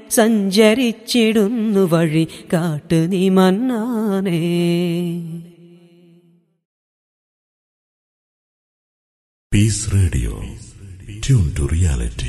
സഞ്ചരിച്ചിടുന്നു വഴി കാട്ടു നീ മന്നാനേ Peace Radio. Tune to reality.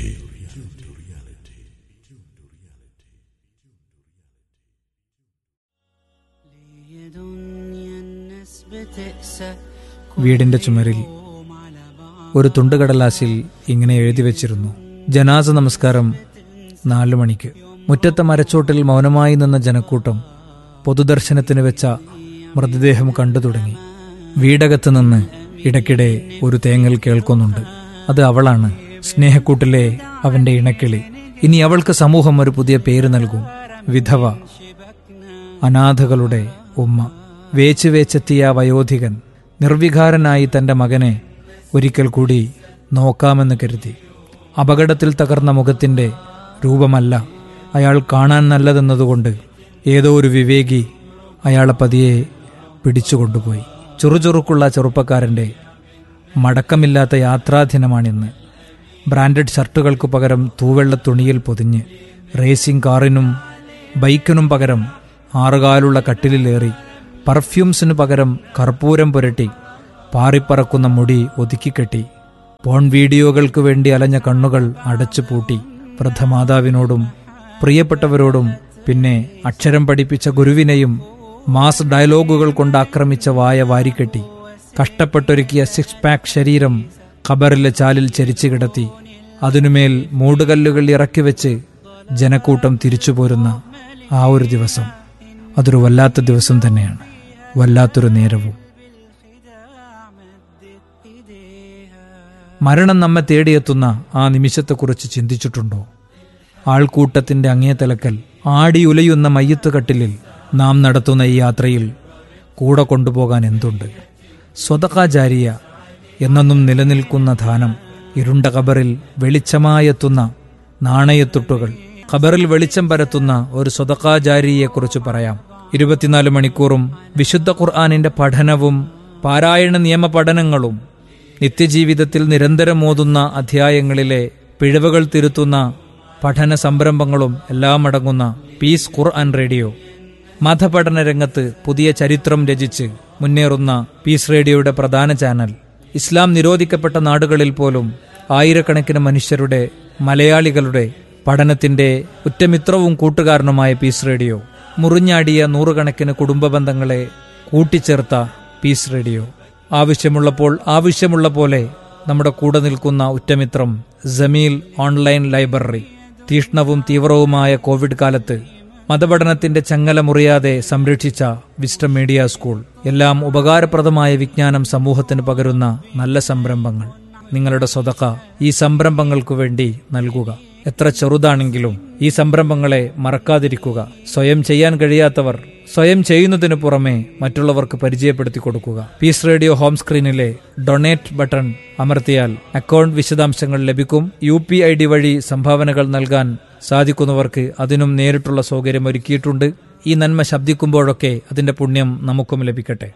വീടിന്റെ ചുമരിൽ ഒരു തുണ്ടുകടലാസിൽ ഇങ്ങനെ എഴുതി വച്ചിരുന്നു ജനാസ നമസ്കാരം നാലു മണിക്ക് മുറ്റത്തെ മരച്ചോട്ടിൽ മൗനമായി നിന്ന ജനക്കൂട്ടം പൊതുദർശനത്തിന് വെച്ച മൃതദേഹം കണ്ടു തുടങ്ങി വീടകത്ത് നിന്ന് ഇടയ്ക്കിടെ ഒരു തേങ്ങൽ കേൾക്കുന്നുണ്ട് അത് അവളാണ് സ്നേഹക്കൂട്ടിലെ അവന്റെ ഇണക്കിളി ഇനി അവൾക്ക് സമൂഹം ഒരു പുതിയ പേര് നൽകും വിധവ അനാഥകളുടെ ഉമ്മ വേച്ച് വേച്ചെത്തിയ ആ വയോധികൻ നിർവികാരനായി തന്റെ മകനെ ഒരിക്കൽ കൂടി നോക്കാമെന്ന് കരുതി അപകടത്തിൽ തകർന്ന മുഖത്തിന്റെ രൂപമല്ല അയാൾ കാണാൻ നല്ലതെന്നതുകൊണ്ട് ഏതോ ഒരു വിവേകി അയാളെ പതിയെ പിടിച്ചുകൊണ്ടുപോയി ചുറുചുറുക്കുള്ള ചെറുപ്പക്കാരന്റെ മടക്കമില്ലാത്ത യാത്രാദിനമാണിന്ന് ബ്രാൻഡഡ് ഷർട്ടുകൾക്ക് പകരം തൂവെള്ള തുണിയിൽ പൊതിഞ്ഞ് റേസിംഗ് കാറിനും ബൈക്കിനും പകരം ആറുകാലുള്ള കട്ടിലിലേറി പർഫ്യൂംസിനു പകരം കർപ്പൂരം പുരട്ടി പാറിപ്പറക്കുന്ന മുടി ഒതുക്കിക്കെട്ടി പോൺ വീഡിയോകൾക്ക് വേണ്ടി അലഞ്ഞ കണ്ണുകൾ അടച്ചു പൂട്ടി വൃദ്ധമാതാവിനോടും പ്രിയപ്പെട്ടവരോടും പിന്നെ അക്ഷരം പഠിപ്പിച്ച ഗുരുവിനെയും മാസ് ഡയലോഗുകൾ കൊണ്ട് ആക്രമിച്ച വായ വാരിക്കെട്ടി കഷ്ടപ്പെട്ടൊരുക്കിയ സിക്സ് പാക്ക് ശരീരം ഖബറിലെ ചാലിൽ ചരിച്ചു കിടത്തി അതിനുമേൽ മൂടുകല്ലുകൾ ഇറക്കി വെച്ച് ജനക്കൂട്ടം തിരിച്ചു പോരുന്ന ആ ഒരു ദിവസം അതൊരു വല്ലാത്ത ദിവസം തന്നെയാണ് വല്ലാത്തൊരു നേരവും മരണം നമ്മെ തേടിയെത്തുന്ന ആ നിമിഷത്തെക്കുറിച്ച് ചിന്തിച്ചിട്ടുണ്ടോ ആൾക്കൂട്ടത്തിന്റെ അങ്ങേ തലക്കൽ ആടി ഉലയുന്ന മയ്യത്ത് കട്ടിലിൽ നാം നടത്തുന്ന ഈ യാത്രയിൽ കൂടെ കൊണ്ടുപോകാൻ എന്തുണ്ട് സ്വതകാചാരിയ എന്നെന്നും നിലനിൽക്കുന്ന ധാനം ഇരുണ്ട കബറിൽ വെളിച്ചമായെത്തുന്ന നാണയത്തുട്ടുകൾ ഖബറിൽ വെളിച്ചം പരത്തുന്ന ഒരു സ്വതകാചാരിയെക്കുറിച്ച് പറയാം ഇരുപത്തിനാല് മണിക്കൂറും വിശുദ്ധ ഖുർആാനിന്റെ പഠനവും പാരായണ നിയമ പഠനങ്ങളും നിത്യജീവിതത്തിൽ നിരന്തരം ഓതുന്ന അധ്യായങ്ങളിലെ പിഴവുകൾ തിരുത്തുന്ന പഠന സംരംഭങ്ങളും എല്ലാം അടങ്ങുന്ന പീസ് ഖുർആൻ റേഡിയോ മതപഠന രംഗത്ത് പുതിയ ചരിത്രം രചിച്ച് മുന്നേറുന്ന പീസ് റേഡിയോയുടെ പ്രധാന ചാനൽ ഇസ്ലാം നിരോധിക്കപ്പെട്ട നാടുകളിൽ പോലും ആയിരക്കണക്കിന് മനുഷ്യരുടെ മലയാളികളുടെ പഠനത്തിന്റെ ഉറ്റമിത്രവും കൂട്ടുകാരനുമായ പീസ് റേഡിയോ മുറിഞ്ഞാടിയ നൂറുകണക്കിന് കുടുംബ ബന്ധങ്ങളെ കൂട്ടിച്ചേർത്ത പീസ് റേഡിയോ ആവശ്യമുള്ളപ്പോൾ ആവശ്യമുള്ള പോലെ നമ്മുടെ കൂടെ നിൽക്കുന്ന ഉറ്റമിത്രം ജമീൽ ഓൺലൈൻ ലൈബ്രറി തീഷ്ണവും തീവ്രവുമായ കോവിഡ് കാലത്ത് മതപഠനത്തിന്റെ ചങ്ങല മുറിയാതെ സംരക്ഷിച്ച വിസ്റ്റം മീഡിയ സ്കൂൾ എല്ലാം ഉപകാരപ്രദമായ വിജ്ഞാനം സമൂഹത്തിന് പകരുന്ന നല്ല സംരംഭങ്ങൾ നിങ്ങളുടെ സ്വതക്ക ഈ സംരംഭങ്ങൾക്കു വേണ്ടി നൽകുക എത്ര ചെറുതാണെങ്കിലും ഈ സംരംഭങ്ങളെ മറക്കാതിരിക്കുക സ്വയം ചെയ്യാൻ കഴിയാത്തവർ സ്വയം ചെയ്യുന്നതിനു പുറമെ മറ്റുള്ളവർക്ക് പരിചയപ്പെടുത്തി കൊടുക്കുക പീസ് റേഡിയോ ഹോം സ്ക്രീനിലെ ഡൊണേറ്റ് ബട്ടൺ അമർത്തിയാൽ അക്കൗണ്ട് വിശദാംശങ്ങൾ ലഭിക്കും യു പി ഐ ഡി വഴി സംഭാവനകൾ നൽകാൻ സാധിക്കുന്നവർക്ക് അതിനും നേരിട്ടുള്ള സൗകര്യം ഒരുക്കിയിട്ടുണ്ട് ഈ നന്മ ശബ്ദിക്കുമ്പോഴൊക്കെ അതിന്റെ പുണ്യം നമുക്കും ലഭിക്കട്ടെ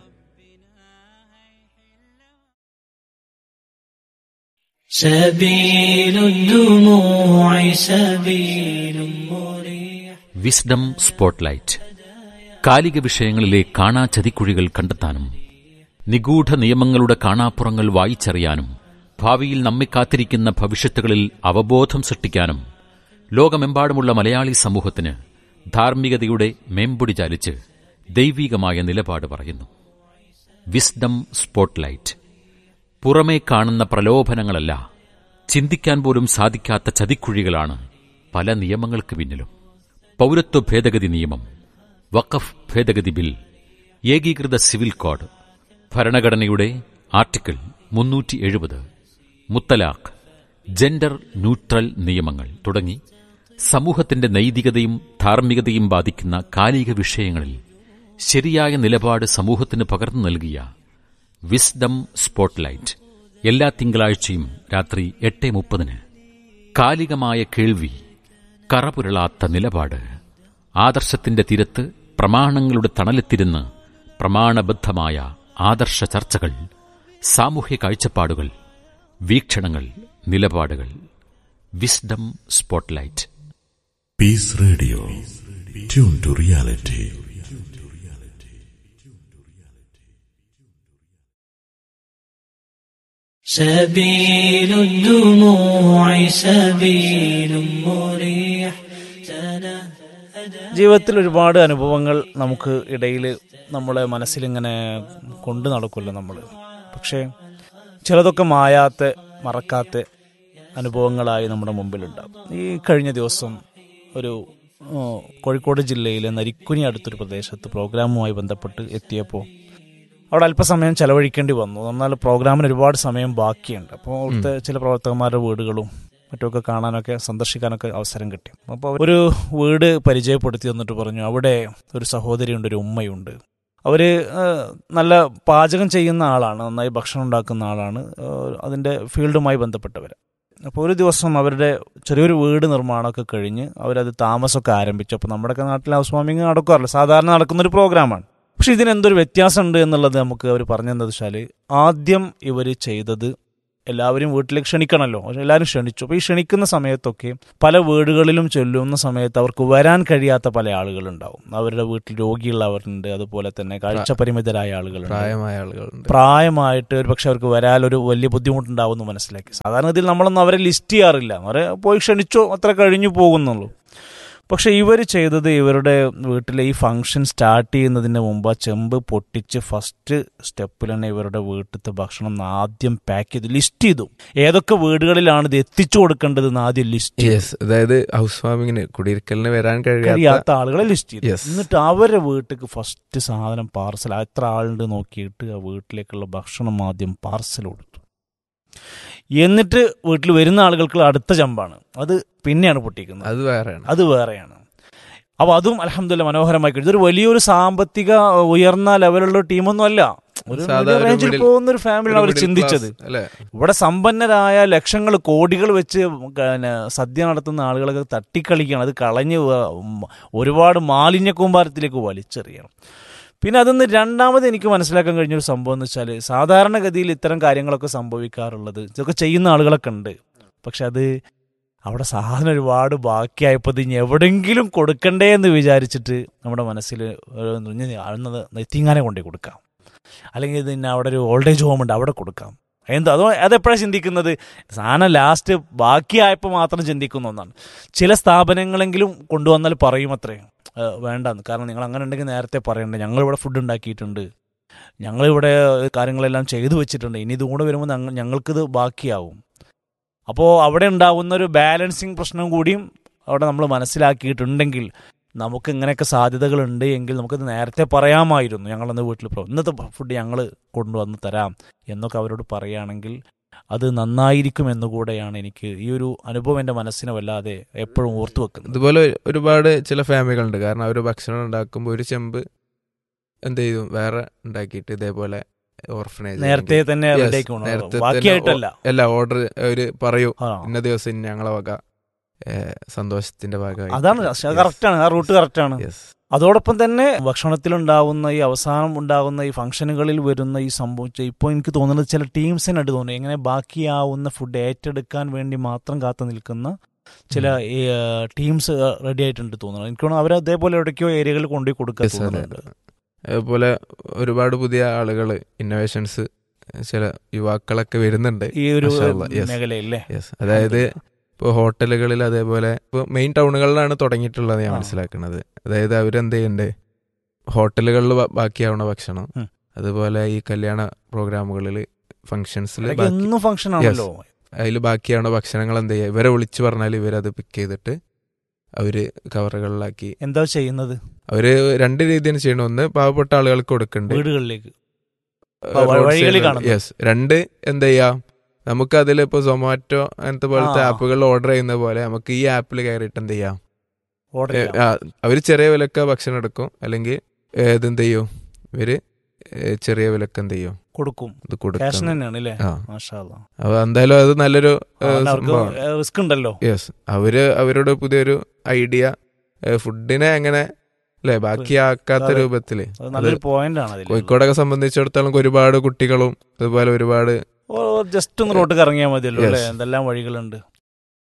سبيل الدموع سبيل مريح വിസ്ഡം സ്പോട്ട്ലൈറ്റ് കാലിക വിഷയങ്ങളിലെ കാണാ ചതിക്കുഴികൾ കണ്ടെത്താനും നിഗൂഢ നിയമങ്ങളുടെ കാണാപ്പുറങ്ങൾ വായിച്ചറിയാനും ഭാവിയിൽ നമ്മെ കാത്തിരിക്കുന്ന ഭവിഷ്യത്തുകളിൽ അവബോധം സൃഷ്ടിക്കാനും ലോകമെമ്പാടുമുള്ള മലയാളി സമൂഹത്തിന് ധാർമ്മികതയുടെ മേമ്പൊടി ചാലിച്ച് ദൈവീകമായ നിലപാട് പറയുന്നു വിസ്ഡം സ്പോട്ട്ലൈറ്റ് പുറമേ കാണുന്ന പ്രലോഭനങ്ങളല്ല ചിന്തിക്കാൻ പോലും സാധിക്കാത്ത ചതിക്കുഴികളാണ് പല നിയമങ്ങൾക്ക് പിന്നിലും പൗരത്വ ഭേദഗതി നിയമം വഖഫ് ഭേദഗതി ബിൽ ഏകീകൃത സിവിൽ കോഡ് ഭരണഘടനയുടെ ആർട്ടിക്കിൾ മുന്നൂറ്റി എഴുപത് മുത്തലാഖ് ജെൻഡർ ന്യൂട്രൽ നിയമങ്ങൾ തുടങ്ങി സമൂഹത്തിന്റെ നൈതികതയും ധാർമ്മികതയും ബാധിക്കുന്ന കാലിക വിഷയങ്ങളിൽ ശരിയായ നിലപാട് സമൂഹത്തിന് പകർന്നു നൽകിയ വിസ്ഡം സ്പോട്ട്ലൈറ്റ് എല്ലാ തിങ്കളാഴ്ചയും രാത്രി എട്ട് മുപ്പതിന് കാലികമായ കേൾവി കറപുരളാത്ത നിലപാട് ആദർശത്തിന്റെ തീരത്ത് പ്രമാണങ്ങളുടെ തണലെത്തിരുന്ന് പ്രമാണബദ്ധമായ ആദർശ ചർച്ചകൾ സാമൂഹ്യ കാഴ്ചപ്പാടുകൾ വീക്ഷണങ്ങൾ നിലപാടുകൾ Wisdom Spotlight Peace Radio. Tune to reality. سبيل الدموع سبيل مريح ജീവിതത്തിൽ ഒരുപാട് അനുഭവങ്ങൾ നമുക്ക് ഇടയിൽ നമ്മളെ മനസ്സിലിങ്ങനെ കൊണ്ടു നടക്കുമല്ലോ നമ്മൾ പക്ഷേ ചിലതൊക്കെ മായാത്ത മറക്കാത്ത അനുഭവങ്ങളായി നമ്മുടെ മുമ്പിലുണ്ടാകും ഈ കഴിഞ്ഞ ദിവസം ഒരു ആ, കോഴിക്കോട് ജില്ലയിലെ നരിക്കുനി അടുത്തൊരു പ്രദേശത്ത് പ്രോഗ്രാമുമായി ബന്ധപ്പെട്ട് എത്തിയപ്പോൾ അവിടെ അല്പസമയം ചെലവഴിക്കേണ്ടി വന്നു എന്നാൽ പ്രോഗ്രാമിന് ഒരുപാട് സമയം ബാക്കിയുണ്ട് അപ്പോൾ അവിടുത്തെ ചില പ്രവർത്തകന്മാരുടെ വീടുകളും മറ്റുമൊക്കെ കാണാനൊക്കെ സന്ദർശിക്കാനൊക്കെ അവസരം കിട്ടി അപ്പോൾ ഒരു വീട് പരിചയപ്പെടുത്തി തന്നിട്ട് പറഞ്ഞു അവിടെ ഒരു സഹോദരിയുണ്ട് ഒരു ഉമ്മയുണ്ട് അവർ നല്ല പാചകം ചെയ്യുന്ന ആളാണ് നന്നായി ഭക്ഷണം ഉണ്ടാക്കുന്ന ആളാണ് ഏഹ്, അതിൻ്റെ ഫീൽഡുമായി ബന്ധപ്പെട്ടവർ അപ്പോൾ ഒരു ദിവസം അവരുടെ ചെറിയൊരു വീട് നിർമ്മാണമൊക്കെ കഴിഞ്ഞ് അവരത് താമസമൊക്കെ ആരംഭിച്ചു അപ്പോൾ നമ്മുടെയൊക്കെ നാട്ടിൽ ഹൗസ് വാമിങ് നടക്കാറില്ല സാധാരണ നടക്കുന്നൊരു പ്രോഗ്രാമാണ് പക്ഷെ ഇതിനെന്തൊരു വ്യത്യാസമുണ്ട് എന്നുള്ളത് നമുക്ക് അവർ പറഞ്ഞതെന്ന് വെച്ചാൽ ആദ്യം ഇവർ ചെയ്തത് എല്ലാവരും വീട്ടിലേക്ക് ക്ഷണിക്കണമല്ലോ പക്ഷെ എല്ലാവരും ക്ഷണിച്ചു അപ്പോൾ ഈ ക്ഷണിക്കുന്ന സമയത്തൊക്കെ പല വീടുകളിലും ചൊല്ലുന്ന സമയത്ത് അവർക്ക് വരാൻ കഴിയാത്ത പല ആളുകളുണ്ടാവും അവരുടെ വീട്ടിൽ രോഗിയുള്ളവരുണ്ട് അതുപോലെ തന്നെ കാഴ്ചപരിമിതരായ ആളുകളുണ്ട് പ്രായമായ ആളുകളുണ്ട് പ്രായമായിട്ട് ഒരു പക്ഷെ അവർക്ക് വരാനൊരു വലിയ ബുദ്ധിമുട്ടുണ്ടാവുമെന്ന് മനസ്സിലാക്കി സാധാരണഗതിയിൽ നമ്മളൊന്നും അവരെ ലിസ്റ്റ് ചെയ്യാറില്ല അവരെ പോയി ക്ഷണിച്ചോ അത്ര കഴിഞ്ഞു പോകുന്നുള്ളൂ പക്ഷെ ഇവർ ചെയ്തത് ഇവരുടെ വീട്ടിലെ ഈ ഫംഗ്ഷൻ സ്റ്റാർട്ട് ചെയ്യുന്നതിന് മുമ്പ് ആ ചെമ്പ് പൊട്ടിച്ച് ഫസ്റ്റ് സ്റ്റെപ്പിൽ തന്നെ ഇവരുടെ വീട്ടിലത്തെ ഭക്ഷണം ആദ്യം പാക്ക് ചെയ്തു ലിസ്റ്റ് ചെയ്തു ഏതൊക്കെ വീടുകളിലാണ് ഇത് എത്തിച്ചു കൊടുക്കേണ്ടതെന്ന് ആദ്യം ലിസ്റ്റ് ചെയ്തു യെസ് അതായത് ഹൗസ് വാമിങ്ങിന് കുടിയിരിക്കലിന് വരാൻ കഴിയാത്ത കഴിയാത്ത ആളുകളെ ലിസ്റ്റ് ചെയ്തു Yes. എന്നിട്ട് അവരുടെ വീട്ടിലേക്ക് ഫസ്റ്റ് സാധനം പാർസൽ എത്ര ആളുണ്ട് നോക്കിയിട്ട് ആ വീട്ടിലേക്കുള്ള ഭക്ഷണം ആദ്യം പാർസൽ കൊടുത്തു എന്നിട്ട് വീട്ടിൽ വരുന്ന ആളുകൾക്ക് അടുത്ത ചമ്പാണ് അത് പിന്നെയാണ് പൊട്ടിക്കുന്നത് അത് വേറെയാണ് അത് വേറെയാണ് അപ്പോൾ അതും അലഹമില്ല മനോഹരമായി കഴിഞ്ഞു ഇതൊരു വലിയൊരു സാമ്പത്തിക ഉയർന്ന ലെവലുള്ള ടീമൊന്നും അല്ല ഒരു സാധാ medium ഒരു range ൽ middle- പോകുന്ന ഒരു ഫാമിലിയാണ് അവർ ഒരു middle ചിന്തിച്ചത് class, അല്ലേ ഇവിടെ സമ്പന്നരായ ലക്ഷങ്ങൾ കോടികൾ വെച്ച് പിന്നെ സദ്യ നടത്തുന്ന ആളുകളൊക്കെ തട്ടിക്കളിക്കുകയാണ് അത് കളഞ്ഞ് വ- ഉം ഒരുപാട് മാലിന്യ കൂമ്പാരത്തിലേക്ക് വലിച്ചെറിയണം പിന്നെ അതൊന്ന് രണ്ടാമത് എനിക്ക് മനസ്സിലാക്കാൻ കഴിഞ്ഞൊരു സംഭവം എന്ന് വെച്ചാൽ സാധാരണഗതിയിൽ ഇത്തരം കാര്യങ്ങളൊക്കെ സംഭവിക്കാറുള്ളത് ഇതൊക്കെ ചെയ്യുന്ന ആളുകളൊക്കെ ഉണ്ട് പക്ഷെ അത് അവിടെ സാധനം ഒരുപാട് ബാക്കിയായപ്പോൾ ഇത് ഇനി എവിടെങ്കിലും കൊടുക്കണ്ടേ എന്ന് വിചാരിച്ചിട്ട് നമ്മുടെ മനസ്സിൽ അഴുന്നത് നെത്തിങ്ങാനെ കൊണ്ടേ കൊടുക്കാം അല്ലെങ്കിൽ ഇത് ഇന്ന അവിടെ ഒരു ഓൾഡ് ഏജ് ഹോം ഉണ്ട് അവിടെ കൊടുക്കാം എന്താ അതോ അതെപ്പോഴാണ് ചിന്തിക്കുന്നത് സാധനം ലാസ്റ്റ് ബാക്കിയായപ്പോൾ മാത്രം ചിന്തിക്കുന്ന ഒന്നാണ് ചില സ്ഥാപനങ്ങളെങ്കിലും കൊണ്ടുവന്നാൽ പറയും അത്രേ "ഏഹ് വേണ്ടെന്ന് കാരണം നിങ്ങൾ അങ്ങനെ ഉണ്ടെങ്കിൽ നേരത്തെ പറയണ്ടേ ഞങ്ങളിവിടെ ഫുഡ് ഉണ്ടാക്കിയിട്ടുണ്ട് ഞങ്ങളിവിടെ കാര്യങ്ങളെല്ലാം ചെയ്തു വെച്ചിട്ടുണ്ട് ഇനി ഇതും കൂടെ വരുമ്പോൾ ഞങ്ങ- ഞങ്ങൾക്കിത് ബാക്കിയാവും അപ്പോൾ അവിടെ ഉണ്ടാവുന്ന ഒരു ബാലൻസിങ് പ്രശ്നം കൂടിയും അവിടെ നമ്മൾ മനസ്സിലാക്കിയിട്ടുണ്ടെങ്കിൽ നമുക്ക് ഇങ്ങനെയൊക്കെ സാധ്യതകളുണ്ട് എങ്കിൽ നമുക്കത് നേരത്തെ പറയാമായിരുന്നു ഞങ്ങളന്ന് വീട്ടിൽ പ്രോ ഇന്നത്തെ ഫുഡ് ഞങ്ങൾ കൊണ്ടുവന്ന് തരാം എന്നൊക്കെ അവരോട് പറയുകയാണെങ്കിൽ അത് നന്നായിരിക്കും എന്നുകൂടെയാണ് എനിക്ക് ഈ ഒരു അനുഭവം എൻ്റെ മനസ്സിനെ വല്ലാതെ എപ്പോഴും ഓർത്തു വെക്കുന്നത് ഇതുപോലെ ഒരുപാട് ചില ഫാമിലികളുണ്ട് കാരണം അവർ ഭക്ഷണം ഉണ്ടാക്കുമ്പോൾ ഒരു ചെമ്പ് എന്ത് ചെയ്തു വേറെ ഉണ്ടാക്കിയിട്ട് ഇതേപോലെ ഓർഫനേജ് നേരത്തെ തന്നെ Yes, റെഡിയാക്കി നേരത്തെ കൊണ്ടുവരണം. തന്നെ ബാക്കിയായിട്ടല്ല അല്ല ഓർഡർ അവര് പറയൂ ആ. ഇന്ന ദിവസം ഇന്ന ഞങ്ങളെ വക ഏ, സന്തോഷത്തിന്റെ ഭാഗമായി അതാണ് കറക്റ്റാണ് ആ റൂട്ട് കറക്റ്റാണ് യെസ് അതോടൊപ്പം തന്നെ ഭക്ഷണത്തിലുണ്ടാവുന്ന ഈ അവസാനം ഉണ്ടാകുന്ന ഈ ഫംഗ്ഷനുകളിൽ വരുന്ന ഈ സംഭവിച്ച ഇപ്പോൾ എനിക്ക് തോന്നുന്നത് ചില ടീംസിനായിട്ട് തോന്നുന്നു എങ്ങനെ ബാക്കിയാവുന്ന ഫുഡ് ഏറ്റെടുക്കാൻ വേണ്ടി മാത്രം കാത്തു നിൽക്കുന്ന ചില ടീംസ് റെഡി ആയിട്ടുണ്ട് തോന്നുന്നു എനിക്ക് തോന്നുന്നു അവർ അതേപോലെ എവിടേക്കോ ഏരിയകളിൽ കൊണ്ടുപോയി കൊടുക്കാൻ Yes, അതെ. തോന്നുന്നുണ്ട് അതുപോലെ ഒരുപാട് പുതിയ ആളുകൾ ഇന്നോവേഷൻസ് ചില യുവാക്കളൊക്കെ വരുന്നുണ്ട് ഈ ഒരു മാഷാഅല്ലാ, yes. മേഖലയില്ലേ യെസ് അതായത് ഇപ്പോൾ ഹോട്ടലുകളിൽ അതേപോലെ ഇപ്പോൾ മെയിൻ ടൗണുകളിലാണ് തുടങ്ങിയിട്ടുള്ളത് ഞാൻ ആ. മനസ്സിലാക്കുന്നത് അതായത് അവരെന്ത് ചെയ്യുന്നുണ്ട് ഹോട്ടലുകളിൽ ബാക്കിയാവുന്ന ഭക്ഷണം ഉം. അതുപോലെ ഈ കല്യാണ പ്രോഗ്രാമുകളിൽ ഫംഗ്ഷൻസിൽ അതൊക്കെ എന്നും ഫംഗ്ഷൻ ആണല്ലോ അതിൽ ബാക്കിയാവുന്ന ഭക്ഷണങ്ങൾ എന്ത് ചെയ്യുക ഇവരെ വിളിച്ചു പറഞ്ഞാൽ ഇവരത് പിക്ക് ചെയ്തിട്ട് അവര് കവറുകളിലാക്കി എന്താ ചെയ്യുന്നത് അവര് രണ്ട് രീതിയാണ് ചെയ്യണം ഒന്ന് പാവപ്പെട്ട ആളുകൾക്ക് കൊടുക്കുന്നുണ്ട് വീടുകളിലേക്ക് വ- വ- വഴികളിൽ കാണുന്നത്. യെസ് രണ്ട് എന്താ ചെയ്യാ നമുക്ക് അതിൽ ഇപ്പൊ സൊമാറ്റോ അങ്ങനത്തെ പോലത്തെ ആ. ആപ്പുകളിൽ ഓർഡർ ചെയ്യുന്ന പോലെ നമുക്ക് ഈ ആപ്പിൽ കയറിയിട്ട് എന്ത് ചെയ്യാം ഓർഡർ ഏ, ആ, അവര് ചെറിയ വിലക്ക് ഭക്ഷണം എടുക്കും അല്ലെങ്കിൽ ഇതെന്ത് ചെയ്യും ഇവര് ഏ, ചെറിയ വിലക്ക് എന്ത് ചെയ്യും കൊടുക്കും ഇത് ക്യാഷ് കൊടുക്കും തന്നെയാണ് അല്ലേ ആ മാഷാ അല്ലാ. അപ്പൊ എന്തായാലും അത് നല്ലൊരു ഏ, അതുകൊണ്ട് അവർക്ക് സംഭവമാണ് റിസ്ക് ഉണ്ടല്ലോ യെസ് അവര് അവരുടെ പുതിയൊരു ഐഡിയ ഫുഡിനെ എങ്ങനെ അല്ലെ ബാക്കിയാക്കാത്ത അതെ. രൂപത്തില് അത് നല്ലൊരു പോയിന്റ് ആണ് അതിൽ കോഴിക്കോടൊക്കെ സംബന്ധിച്ചിടത്തോളം ഒരുപാട് കുട്ടികളും അതുപോലെ ഒരുപാട് ജസ്റ്റ് ഒന്ന് റോട്ട് കറങ്ങിയാൽ മതിയല്ലോ അല്ലേ Yes. എന്തെല്ലാം വഴികളുണ്ട്